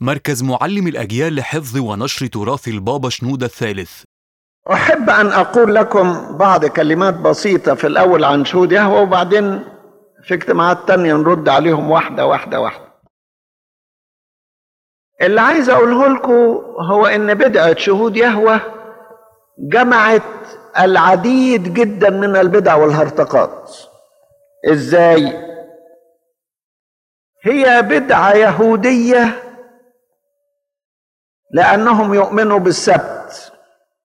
مركز معلم الأجيال لحفظ ونشر تراث البابا شنودة الثالث أحب أن أقول لكم بعض كلمات بسيطة في الأول عن شهود يهوه وبعدين في اجتماعات تانية نرد عليهم واحدة واحدة واحدة اللي عايز أقوله لكم هو إن بدعة شهود يهوه جمعت العديد جدا من البدع والهرطقات إزاي؟ هي بدعة يهودية لأنهم يؤمنوا بالسبت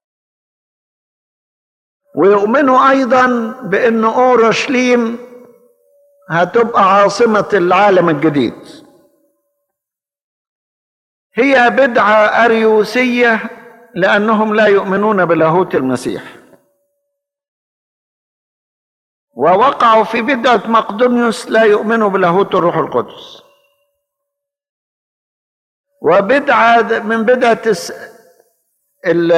ويؤمنوا أيضا بأن أورشليم هتبقى عاصمة العالم الجديد هي بدعة أريوسية لأنهم لا يؤمنون بلاهوت المسيح ووقعوا في بدعة مقدونيوس لا يؤمنوا بلاهوت الروح القدس وبدعة من بدعة الس... ال...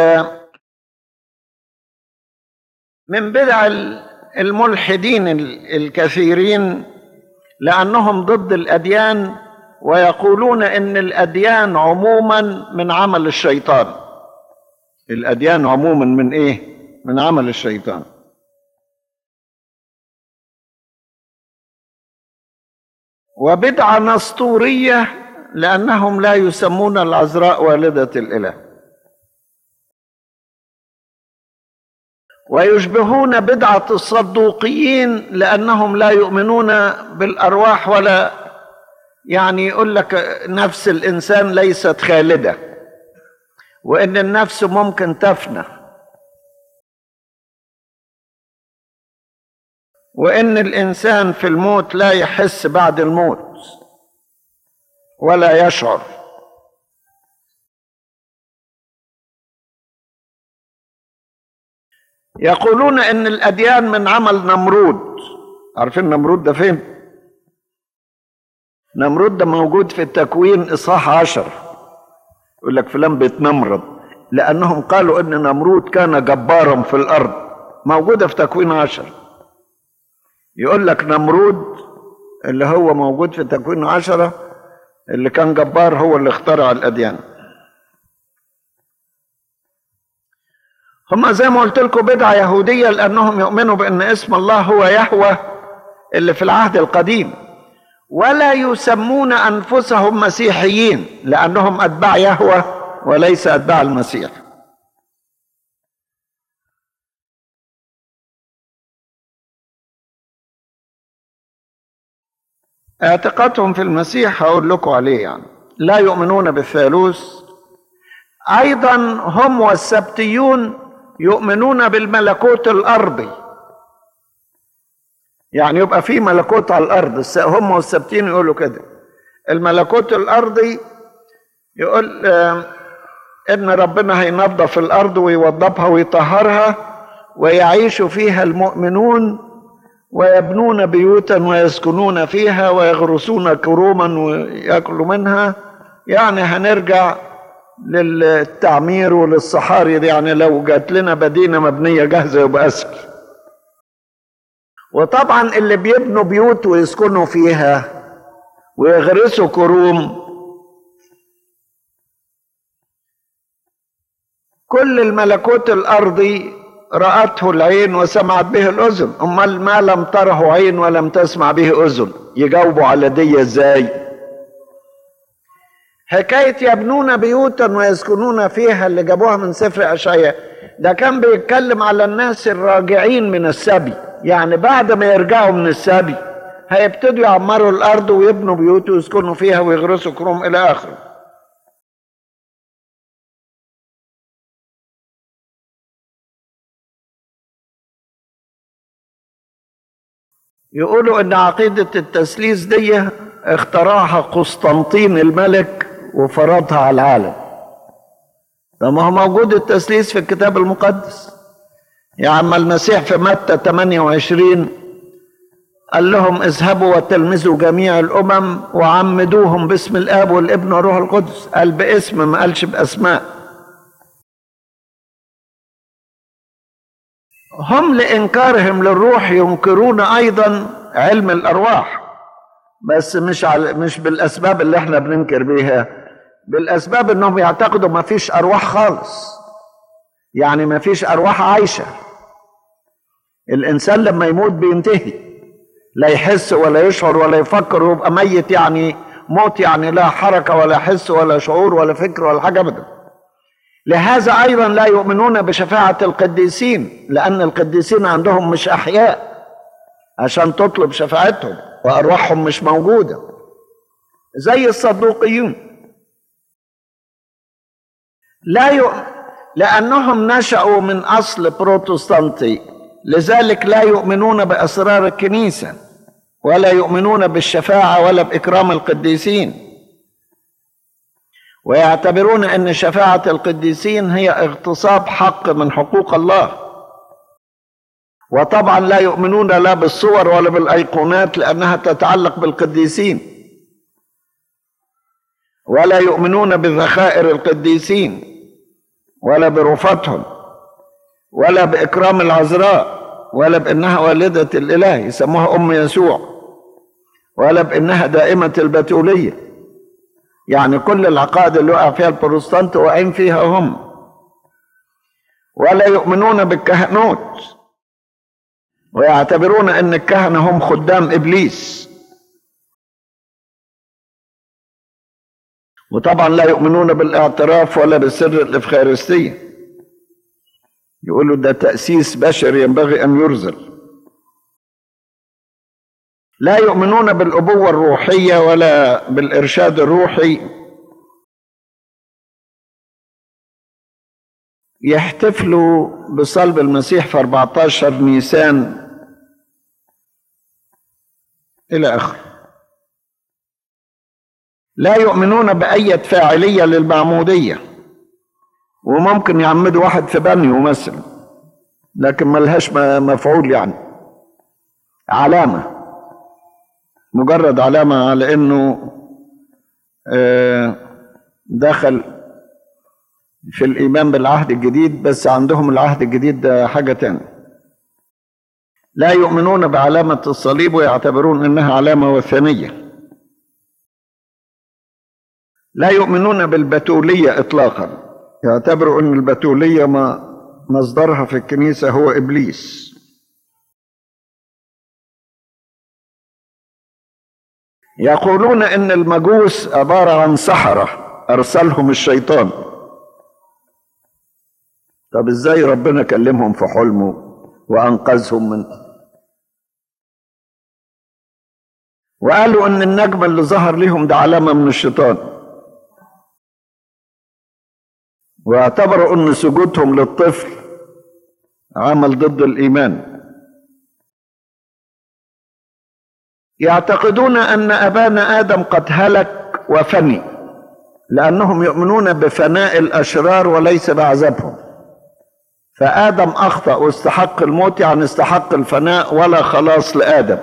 من بدع الملحدين الكثيرين لأنهم ضد الأديان ويقولون إن الأديان عموما من عمل الشيطان الأديان عموما من إيه؟ من عمل الشيطان وبدعة نسطورية لأنهم لا يسمون العذراء والدة الإله ويشبهون بدعة الصدوقيين لأنهم لا يؤمنون بالأرواح ولا يعني يقول لك نفس الإنسان ليست خالدة وإن النفس ممكن تفنى وإن الإنسان في الموت لا يحس بعد الموت ولا يشعر يقولون ان الاديان من عمل نمرود عارفين نمرود ده فين نمرود ده موجود في التكوين اصحاح عشر يقول لك فلان بيتنمرض لانهم قالوا ان نمرود كان جبارا في الارض موجوده في تكوين عشر يقول لك نمرود اللي هو موجود في تكوين عشرة اللي كان جبار هو اللي اخترع الأديان هما زي ما قلت لكم بدعة يهودية لأنهم يؤمنوا بأن اسم الله هو يهوى اللي في العهد القديم ولا يسمون أنفسهم مسيحيين لأنهم أتباع يهوى وليس أتباع المسيح اعتقادهم في المسيح هقول لكم عليه يعني لا يؤمنون بالثالوث ايضا هم والسبتيون يؤمنون بالملكوت الارضي يعني يبقى في ملكوت على الارض هم والسبتيين يقولوا كده الملكوت الارضي يقول ان ربنا هينظف الارض ويوضبها ويطهرها ويعيش فيها المؤمنون ويبنون بيوتا ويسكنون فيها ويغرسون كروما وياكلوا منها يعني هنرجع للتعمير وللصحاري دي يعني لو جات لنا مدينه مبنيه جاهزه يبقى اسهل وطبعا اللي بيبنوا بيوت ويسكنوا فيها ويغرسوا كروم كل الملكوت الارضي رأته العين وسمعت به الأذن أمال ما لم تره عين ولم تسمع به أذن يجاوبوا على دي ازاي حكاية يبنون بيوتا ويسكنون فيها اللي جابوها من سفر أشعياء ده كان بيتكلم على الناس الراجعين من السبي يعني بعد ما يرجعوا من السبي هيبتدوا يعمروا الأرض ويبنوا بيوت ويسكنوا فيها ويغرسوا كروم إلى آخره يقولوا ان عقيدة التثليث دي اخترعها قسطنطين الملك وفرضها على العالم طب ما هو موجود التثليث في الكتاب المقدس يا عم المسيح في متى 28 قال لهم اذهبوا وتلمذوا جميع الامم وعمدوهم باسم الاب والابن والروح القدس قال باسم ما قالش باسماء هم لإنكارهم للروح ينكرون أيضا علم الأرواح بس مش على مش بالأسباب اللي احنا بننكر بيها بالاسباب انهم يعتقدوا ما فيش ارواح خالص يعني ما فيش ارواح عايشه الانسان لما يموت بينتهي لا يحس ولا يشعر ولا يفكر ويبقى ميت يعني موت يعني لا حركه ولا حس ولا شعور ولا فكر ولا حاجه ابدا لهذا ايضا لا يؤمنون بشفاعه القديسين لان القديسين عندهم مش احياء عشان تطلب شفاعتهم وارواحهم مش موجوده زي الصدوقيون لا يؤمن لانهم نشأوا من اصل بروتستانتي لذلك لا يؤمنون باسرار الكنيسه ولا يؤمنون بالشفاعه ولا باكرام القديسين ويعتبرون ان شفاعه القديسين هي اغتصاب حق من حقوق الله وطبعا لا يؤمنون لا بالصور ولا بالايقونات لانها تتعلق بالقديسين ولا يؤمنون بذخائر القديسين ولا برفاتهم ولا باكرام العذراء ولا بانها والده الاله يسموها ام يسوع ولا بانها دائمه البتوليه يعني كل العقائد اللي وقع فيها البروتستانت واقعين فيها هم ولا يؤمنون بالكهنوت ويعتبرون ان الكهنه هم خدام ابليس وطبعا لا يؤمنون بالاعتراف ولا بسر الافخارستيه يقولوا ده تاسيس بشري ينبغي ان يرزل لا يؤمنون بالابوه الروحيه ولا بالارشاد الروحي يحتفلوا بصلب المسيح في 14 نيسان الى اخره لا يؤمنون بأية فاعلية للمعمودية وممكن يعمدوا واحد في بنيه مثلا لكن ملهاش مفعول يعني علامة مجرد علامة على انه دخل في الإيمان بالعهد الجديد بس عندهم العهد الجديد ده حاجة تانية لا يؤمنون بعلامة الصليب ويعتبرون انها علامة وثنية لا يؤمنون بالبتولية إطلاقا يعتبروا أن البتولية ما مصدرها في الكنيسة هو إبليس يقولون أن المجوس عبارة عن سحرة أرسلهم الشيطان طب إزاي ربنا كلمهم في حلمه وأنقذهم من وقالوا أن النجم اللي ظهر لهم ده علامة من الشيطان واعتبروا ان سجودهم للطفل عمل ضد الايمان يعتقدون ان ابانا ادم قد هلك وفني لانهم يؤمنون بفناء الاشرار وليس بعذابهم فادم اخطا واستحق الموت يعني استحق الفناء ولا خلاص لادم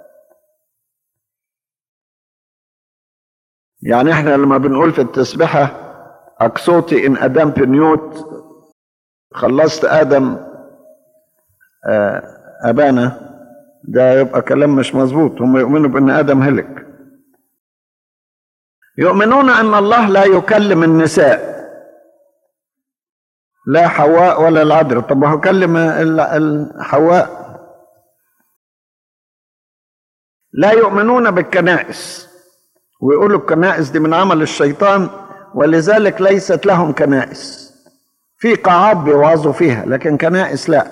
يعني احنا لما بنقول في التسبحه أقصوتي إن أدم بنيوت خلصت آدم أبانا ده يبقى كلام مش مظبوط هم يؤمنوا بأن آدم هلك يؤمنون أن الله لا يكلم النساء لا حواء ولا العذراء طب هو كلم حواء لا يؤمنون بالكنائس ويقولوا الكنائس دي من عمل الشيطان ولذلك ليست لهم كنائس في قاعات بيوعظوا فيها لكن كنائس لا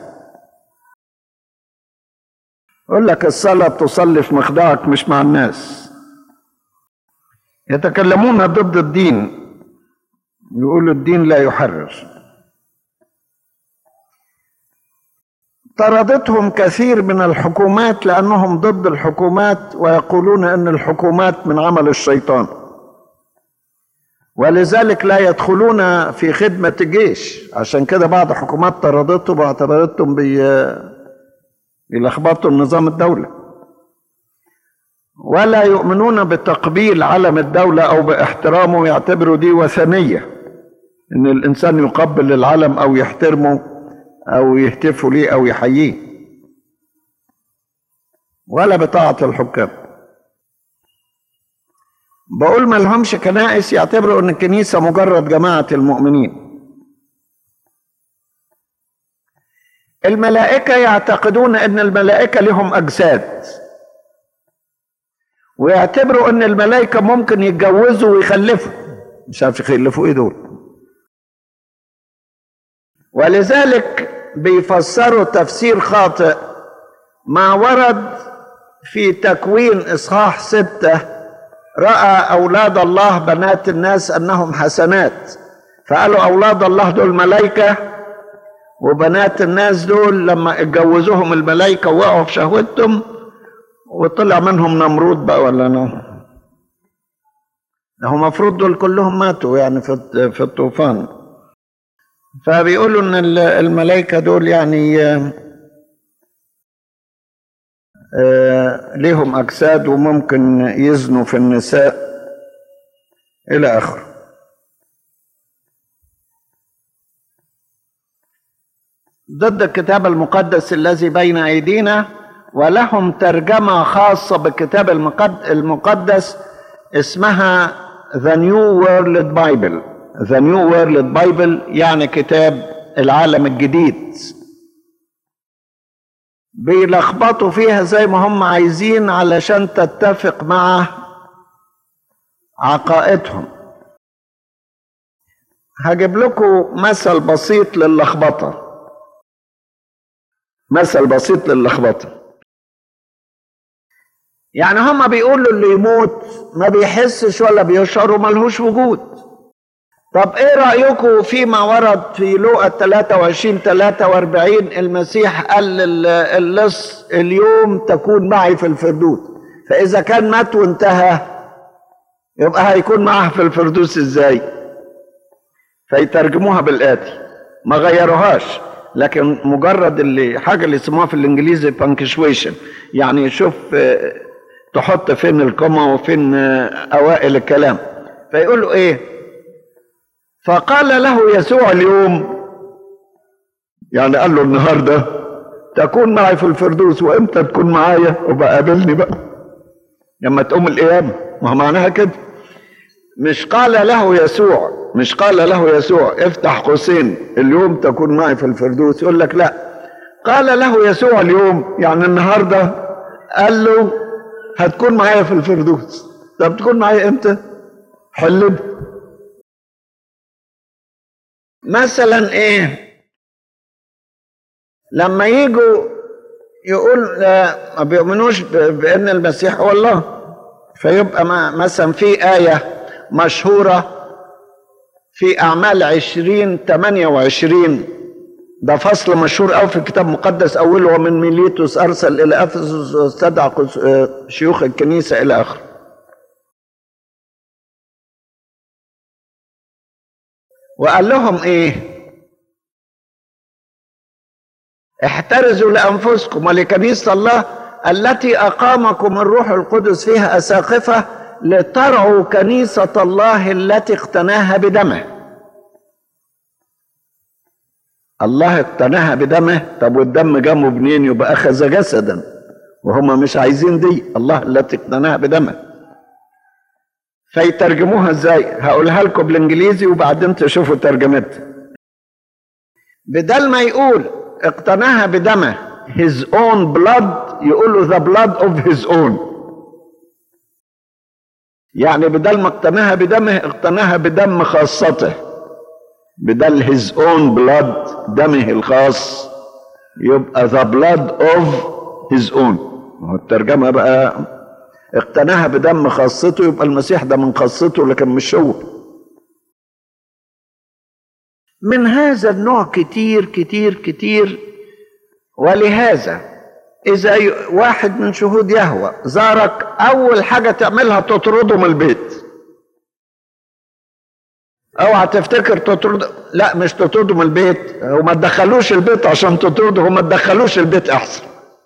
يقول لك الصلاة تصلي في مخدعك مش مع الناس يتكلمون ضد الدين يقولوا الدين لا يحرر طردتهم كثير من الحكومات لأنهم ضد الحكومات ويقولون أن الحكومات من عمل الشيطان ولذلك لا يدخلون في خدمة الجيش عشان كده بعض حكومات طردتهم واعتبرتهم بي بيلخبطوا النظام الدولة ولا يؤمنون بتقبيل علم الدولة أو باحترامه يعتبروا دي وثنية إن الإنسان يقبل العلم أو يحترمه أو يهتفوا ليه أو يحييه ولا بطاعة الحكام بقول ما لهمش كنائس يعتبروا ان الكنيسه مجرد جماعه المؤمنين الملائكه يعتقدون ان الملائكه لهم اجساد ويعتبروا ان الملائكه ممكن يتجوزوا ويخلفوا مش عارف يخلفوا ايه دول ولذلك بيفسروا تفسير خاطئ ما ورد في تكوين اصحاح سته راى اولاد الله بنات الناس انهم حسنات فقالوا اولاد الله دول ملائكه وبنات الناس دول لما اتجوزوهم الملائكه وقعوا في شهوتهم وطلع منهم نمرود بقى ولا نوم هو المفروض دول كلهم ماتوا يعني في في الطوفان فبيقولوا ان الملائكه دول يعني آه ليهم اجساد وممكن يزنوا في النساء الى اخره ضد الكتاب المقدس الذي بين ايدينا ولهم ترجمه خاصه بالكتاب المقدس اسمها The New World Bible The New World Bible يعني كتاب العالم الجديد بيلخبطوا فيها زي ما هم عايزين علشان تتفق مع عقائدهم هجيب لكم مثل بسيط للخبطه مثل بسيط للخبطه يعني هما بيقولوا اللي يموت ما بيحسش ولا بيشعر وملهوش وجود طب ايه رأيكم فيما ورد في لوقا 23 43 المسيح قال للص اليوم تكون معي في الفردوس فإذا كان مات وانتهى يبقى هيكون معه في الفردوس ازاي فيترجموها بالآتي ما غيروهاش لكن مجرد اللي حاجة اللي يسموها في الانجليزي بانكشويشن يعني شوف تحط فين الكوما وفين اوائل الكلام فيقول له ايه فقال له يسوع اليوم يعني قال له النهارده تكون معي في الفردوس وامتى تكون معايا وبقى قابلني بقى لما تقوم القيامه ما هو معناها كده مش قال له يسوع مش قال له يسوع افتح قوسين اليوم تكون معي في الفردوس يقول لك لا قال له يسوع اليوم يعني النهارده قال له هتكون معايا في الفردوس طب تكون معايا امتى حلب مثلا ايه لما يجوا يقول ما بيؤمنوش بان المسيح هو الله فيبقى ما مثلا في آية مشهورة في أعمال عشرين ثمانية وعشرين ده فصل مشهور قوي في الكتاب المقدس أوله ومن ميليتوس أرسل إلى أفسس واستدعى شيوخ الكنيسة إلى آخره وقال لهم إيه احترزوا لأنفسكم ولكنيسة الله التي أقامكم الروح القدس فيها أساقفة لترعوا كنيسة الله التي اقتناها بدمه الله اقتناها بدمه طب والدم جابه منين يبقى أخذ جسدا وهم مش عايزين دي الله التي اقتناها بدمه فيترجموها ازاي هقولها لكم بالانجليزي وبعدين تشوفوا ترجمتها بدل ما يقول اقتناها بدمه his own blood يقولوا the blood of his own يعني بدل ما اقتناها بدمه اقتناها بدم خاصته بدل his own blood دمه الخاص يبقى the blood of his own الترجمة بقى اقتناها بدم خاصته يبقى المسيح ده من خاصته لكن مش هو من هذا النوع كتير كتير كتير ولهذا إذا واحد من شهود يهوى زارك أول حاجة تعملها تطرده من البيت اوعى تفتكر تطرد لا مش تطرده من البيت وما تدخلوش البيت عشان تطرده وما تدخلوش البيت احسن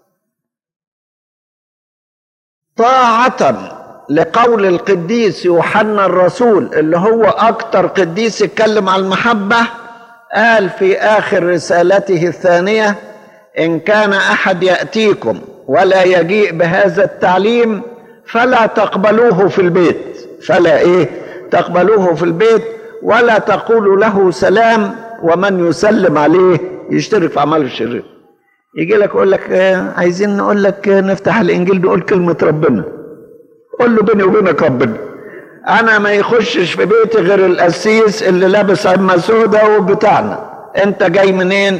طاعة لقول القديس يوحنا الرسول اللي هو أكتر قديس يتكلم عن المحبة قال في آخر رسالته الثانية إن كان أحد يأتيكم ولا يجيء بهذا التعليم فلا تقبلوه في البيت فلا ايه تقبلوه في البيت ولا تقولوا له سلام ومن يسلم عليه يشترك في اعمال الشرير يجي لك يقول لك آه، عايزين نقول لك آه، نفتح الانجيل نقول كلمه ربنا قول له بيني وبينك ربنا انا ما يخشش في بيتي غير القسيس اللي لابس عمه سودا وبتاعنا انت جاي منين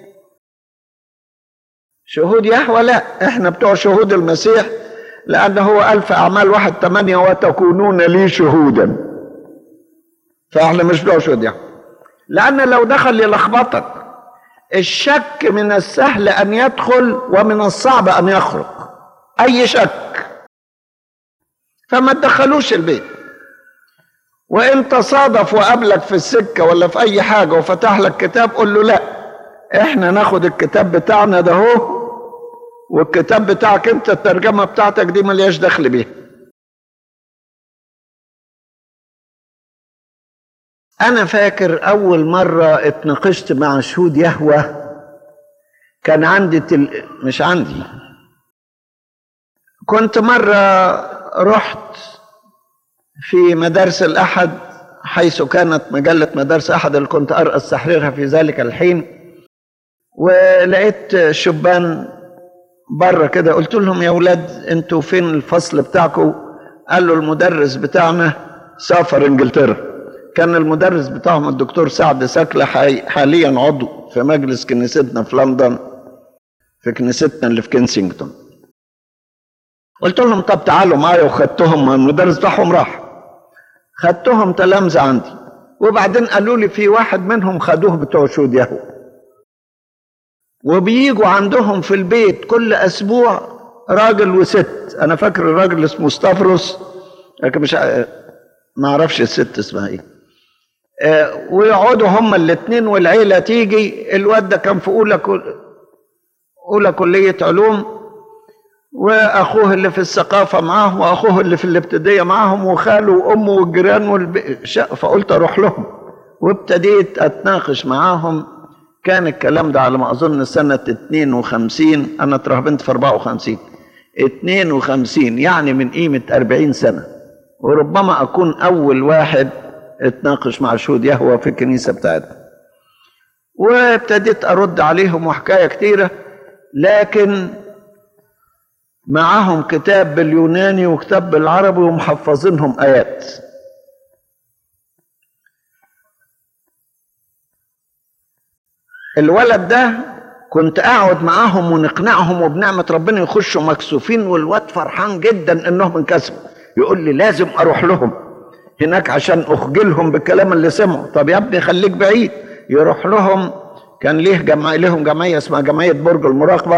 شهود يهوى لا احنا بتوع شهود المسيح لان هو قال في اعمال واحد ثمانية وتكونون لي شهودا فاحنا مش بتوع شهود يهوى لان لو دخل يلخبطك الشك من السهل ان يدخل ومن الصعب ان يخرج اي شك فما تدخلوش البيت وان تصادف وقابلك في السكه ولا في اي حاجه وفتح لك كتاب قول له لا احنا ناخد الكتاب بتاعنا ده هو والكتاب بتاعك انت الترجمه بتاعتك دي ملياش دخل بيها انا فاكر اول مره اتناقشت مع شهود يهوه كان عندي تل... مش عندي كنت مره رحت في مدارس الأحد حيث كانت مجلة مدارس أحد اللي كنت أرأس تحريرها في ذلك الحين ولقيت شبان بره كده قلت لهم يا ولاد انتوا فين الفصل بتاعكم قالوا المدرس بتاعنا سافر انجلترا كان المدرس بتاعهم الدكتور سعد سكلة حي- حاليا عضو في مجلس كنيستنا في لندن في كنيستنا اللي في كنسينجتون قلت لهم طب تعالوا معايا وخدتهم المدرس بتاعهم راح خدتهم تلامذة عندي وبعدين قالوا لي في واحد منهم خدوه بتوع شهود يهوه وبيجوا عندهم في البيت كل اسبوع راجل وست انا فاكر الراجل اسمه ستافروس لكن مش ع- ما اعرفش الست اسمها ايه آه، ويقعدوا هما الاثنين والعيله تيجي الواد ده كان في اولى كل- اولى كليه علوم واخوه اللي في الثقافه معاه واخوه اللي في الابتدائيه معاهم وخاله وامه والجيران والب... شا- فقلت اروح لهم وابتديت اتناقش معاهم كان الكلام ده على ما اظن سنه 52 انا اترهبنت في 54 52 يعني من قيمه 40 سنه وربما اكون اول واحد اتناقش مع شهود يهوه في الكنيسه بتاعتنا وابتديت ارد عليهم وحكايه كتيره لكن معاهم كتاب باليوناني وكتاب بالعربي ومحفظينهم آيات الولد ده كنت اقعد معاهم ونقنعهم وبنعمة ربنا يخشوا مكسوفين والواد فرحان جدا انهم انكسبوا يقول لي لازم اروح لهم هناك عشان اخجلهم بالكلام اللي سمعوا طب يا ابني خليك بعيد يروح لهم كان ليه جمعية لهم جمعية اسمها جمعية برج المراقبة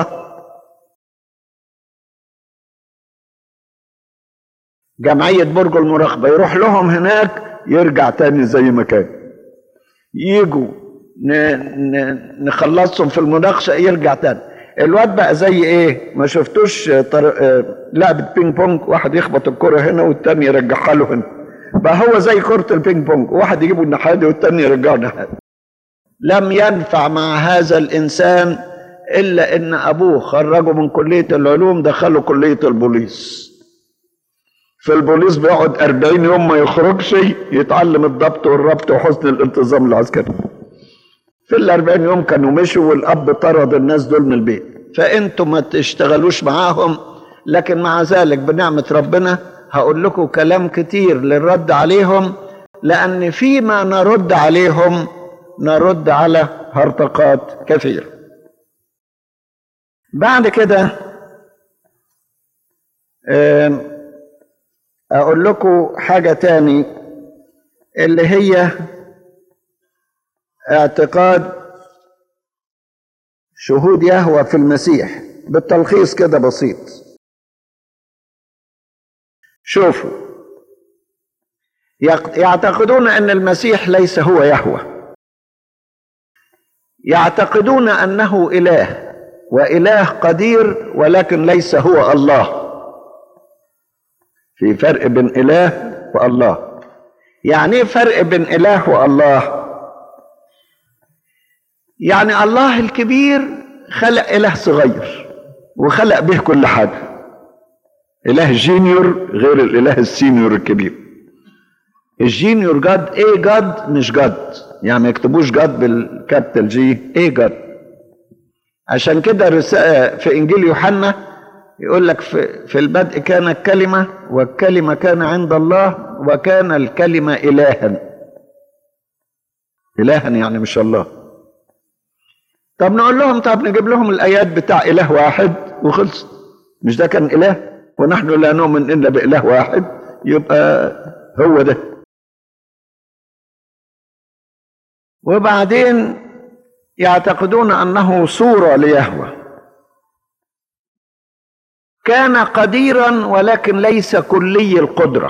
جمعية برج المراقبة يروح لهم هناك يرجع تاني زي ما كان يجوا ن... ن... نخلصهم في المناقشة يرجع تاني الواد بقى زي ايه ما شفتوش طر... آه، لعبة بينج بونج واحد يخبط الكرة هنا والتاني يرجعها له هنا بقى هو زي كرة البينج بونج واحد يجيبه الناحية دي والتاني يرجعه الناحية دي. لم ينفع مع هذا الإنسان إلا إن أبوه خرجه من كلية العلوم دخله كلية البوليس في البوليس بيقعد 40 يوم ما يخرجش يتعلم الضبط والربط وحسن الانتظام العسكري في ال 40 يوم كانوا مشوا والاب طرد الناس دول من البيت فانتوا ما تشتغلوش معاهم لكن مع ذلك بنعمه ربنا هقول لكم كلام كتير للرد عليهم لان فيما نرد عليهم نرد على هرطقات كثيره بعد كده آم، اقول لكم حاجه تاني اللي هي اعتقاد شهود يهوى في المسيح بالتلخيص كده بسيط شوفوا يق- يعتقدون ان المسيح ليس هو يهوى يعتقدون انه اله واله قدير ولكن ليس هو الله في فرق بين اله والله يعني ايه فرق بين اله والله يعني الله الكبير خلق اله صغير وخلق به كل حاجه اله جينيور غير الاله السينيور الكبير الجينيور جاد ايه جاد مش جاد يعني ما يكتبوش جاد بالكابيتال جي ايه جاد عشان كده رسالة في انجيل يوحنا يقول لك في, في البدء كان الكلمة والكلمة كان عند الله وكان الكلمة إلها إلها يعني مش الله طب نقول لهم طب نجيب لهم الآيات بتاع إله واحد وخلص مش ده كان إله ونحن لا نؤمن إلا بإله واحد يبقى هو ده وبعدين يعتقدون أنه صورة ليهوه كان قديرا ولكن ليس كلي القدرة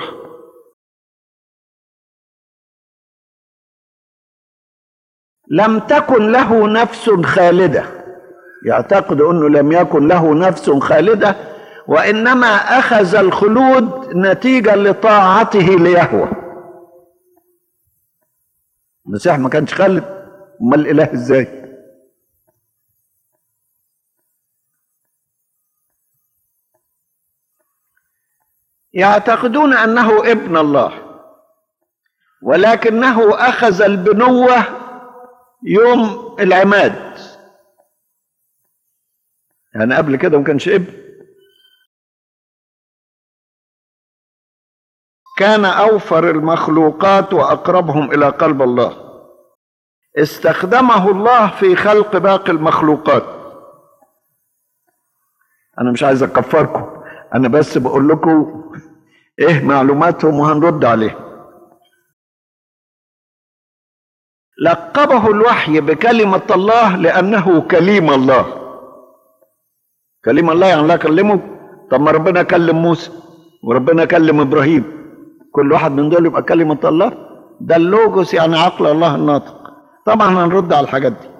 لم تكن له نفس خالدة يعتقد أنه لم يكن له نفس خالدة وإنما أخذ الخلود نتيجة لطاعته ليهوه المسيح ما كانش خالد امال الاله ازاي يعتقدون انه ابن الله ولكنه اخذ البنوه يوم العماد يعني قبل كده ما كانش ابن كان اوفر المخلوقات واقربهم الى قلب الله استخدمه الله في خلق باقي المخلوقات انا مش عايز اكفركم انا بس بقول لكم ايه معلوماتهم وهنرد عليها لقبه الوحي بكلمة الله لأنه كليم الله كليم الله يعني لا كلمه طب ما ربنا كلم موسى وربنا كلم إبراهيم كل واحد من دول يبقى كلمة الله ده اللوجوس يعني عقل الله الناطق طبعا هنرد على الحاجات دي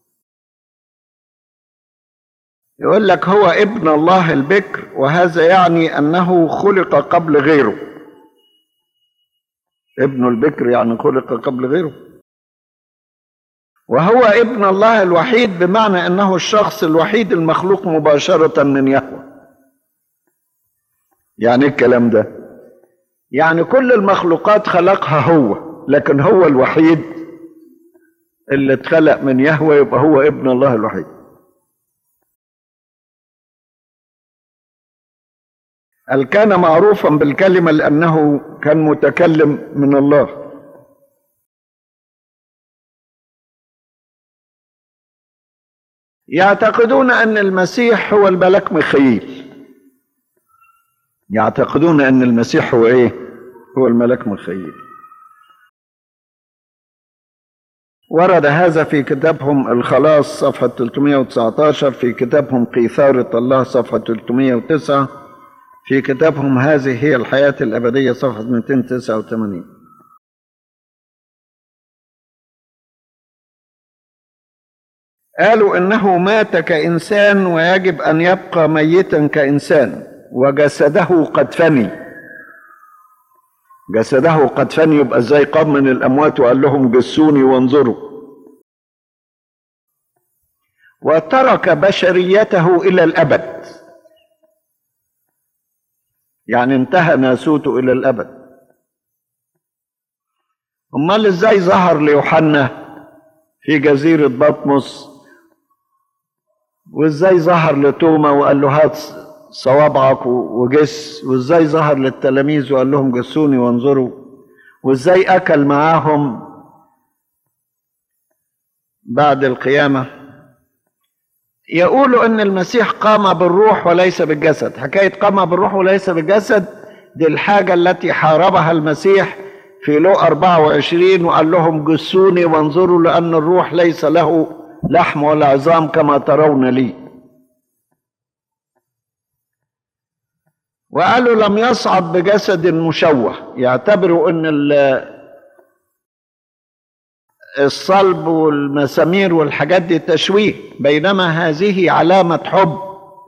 يقول لك هو ابن الله البكر وهذا يعني انه خلق قبل غيره ابن البكر يعني خلق قبل غيره وهو ابن الله الوحيد بمعنى انه الشخص الوحيد المخلوق مباشرة من يهوه يعني إيه الكلام ده يعني كل المخلوقات خلقها هو لكن هو الوحيد اللي اتخلق من يهوه يبقى هو ابن الله الوحيد هل كان معروفا بالكلمة لأنه كان متكلم من الله يعتقدون أن المسيح هو الملك ميخائيل يعتقدون أن المسيح هو إيه هو الملك ميخائيل ورد هذا في كتابهم الخلاص صفحة 319 في كتابهم قيثارة الله صفحة 309 في كتابهم هذه هي الحياة الأبدية صفحة 289 قالوا إنه مات كإنسان ويجب أن يبقى ميتا كإنسان وجسده قد فني جسده قد فني يبقى ازاي قام من الأموات وقال لهم جسوني وانظروا وترك بشريته إلى الأبد يعني انتهى ناسوته الى الابد امال ازاي ظهر ليوحنا في جزيرة بطمس وازاي ظهر لتوما وقال له هات صوابعك وجس وازاي ظهر للتلاميذ وقال لهم جسوني وانظروا وازاي اكل معاهم بعد القيامه يقولوا ان المسيح قام بالروح وليس بالجسد حكايه قام بالروح وليس بالجسد دي الحاجه التي حاربها المسيح في لو 24 وقال لهم جسوني وانظروا لان الروح ليس له لحم ولا عظام كما ترون لي وقالوا لم يصعد بجسد مشوه يعتبروا ان الصلب والمسامير والحاجات دي تشويه بينما هذه علامة حب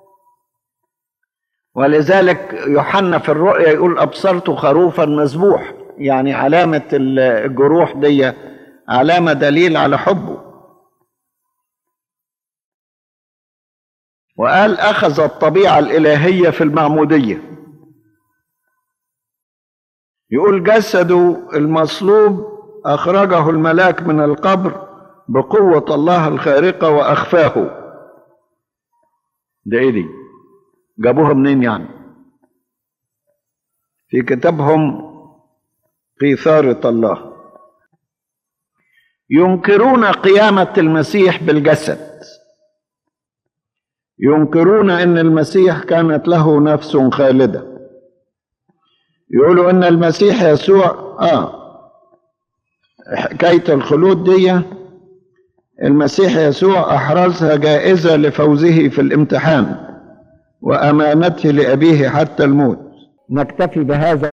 ولذلك يوحنا في الرؤيا يقول أبصرت خروفا مذبوح يعني علامة الجروح دي علامة دليل على حبه وقال أخذ الطبيعة الإلهية في المعمودية يقول جسده المصلوب أخرجه الملاك من القبر بقوة الله الخارقة وأخفاه ده إيه دي؟ جابوها منين يعني؟ في كتابهم قيثارة الله ينكرون قيامة المسيح بالجسد ينكرون ان المسيح كانت له نفس خالده يقولوا ان المسيح يسوع اه حكايه الخلود دي المسيح يسوع احرزها جائزه لفوزه في الامتحان وامانته لابيه حتى الموت نكتفي بهذا